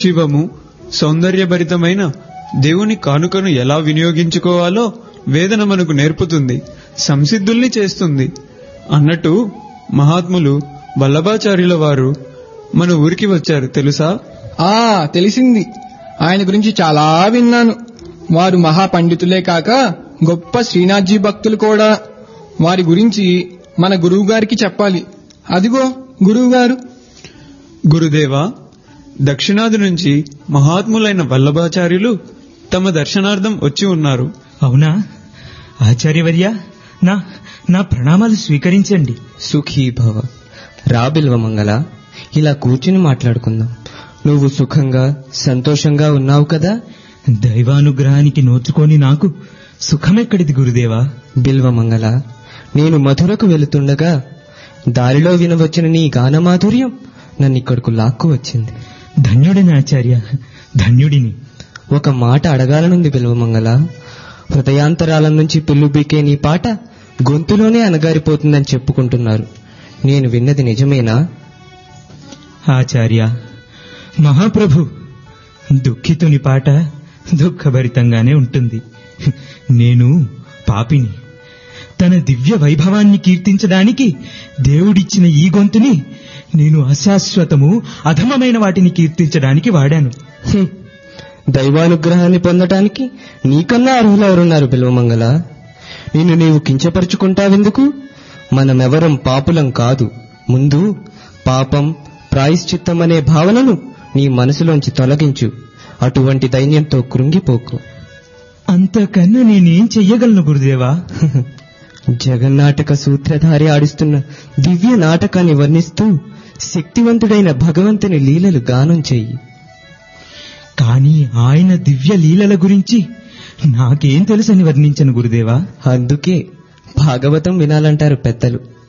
శివము సౌందర్యభరితమైన దేవుని కానుకను ఎలా వినియోగించుకోవాలో వేదన మనకు నేర్పుతుంది సంసిద్ధుల్ని చేస్తుంది అన్నట్టు మహాత్ములు వల్లభాచార్యుల వారు మన ఊరికి వచ్చారు తెలుసా ఆ తెలిసింది ఆయన గురించి చాలా విన్నాను వారు మహాపండితులే కాక గొప్ప శ్రీనాథ్జీ భక్తులు కూడా వారి గురించి మన గురువు గారికి చెప్పాలి అదిగో గురువు గారు గురుదేవా దక్షిణాది నుంచి మహాత్ములైన వల్లభాచార్యులు తమ దర్శనార్థం వచ్చి ఉన్నారు అవునా ఆచార్యవర్య నా నా ప్రణామాలు స్వీకరించండి సుఖీ భవ రా బిల్వమంగళ ఇలా కూర్చుని మాట్లాడుకుందాం నువ్వు సుఖంగా సంతోషంగా ఉన్నావు కదా దైవానుగ్రహానికి నోచుకొని నాకు సుఖమెక్కడిది గురుదేవా బిల్వమంగళ నేను మధురకు వెళుతుండగా దారిలో వినవచ్చిన నీ గానమాధుర్యం నన్ను ఇక్కడకు లాక్కు వచ్చింది ధన్యుడిని ఆచార్య ధన్యుడిని ఒక మాట అడగాలనుంది బిల్వమంగళ హృదయాంతరాల నుంచి పిల్లుబీకే నీ పాట గొంతులోనే అనగారిపోతుందని చెప్పుకుంటున్నారు నేను విన్నది నిజమేనా ఆచార్య మహాప్రభు దుఃఖితుని పాట దుఃఖభరితంగానే ఉంటుంది నేను పాపిని తన దివ్య వైభవాన్ని కీర్తించడానికి దేవుడిచ్చిన ఈ గొంతుని నేను అశాశ్వతము అధమమైన వాటిని కీర్తించడానికి వాడాను హ్మ్. దైవానుగ్రహాన్ని పొందటానికి నీకన్నా అర్హులు ఎవరున్నారు బిల్వమంగళ నిన్ను నీవు కించపరుచుకుంటావెందుకు మనమెవరం పాపులం కాదు ముందు పాపం ప్రాయశ్చిత్తం అనే భావనను నీ మనసులోంచి తొలగించు అటువంటి దైన్యంతో కృంగిపోకు అంతకన్నా నేనేం చెయ్యగలను గురుదేవా జగన్నాటక సూత్రధారి ఆడిస్తున్న దివ్య నాటకాన్ని వర్ణిస్తూ శక్తివంతుడైన భగవంతుని లీలలు గానం చెయ్యి కానీ ఆయన దివ్య లీలల గురించి నాకేం తెలుసని వర్ణించను గురుదేవా అందుకే భాగవతం వినాలంటారు పెద్దలు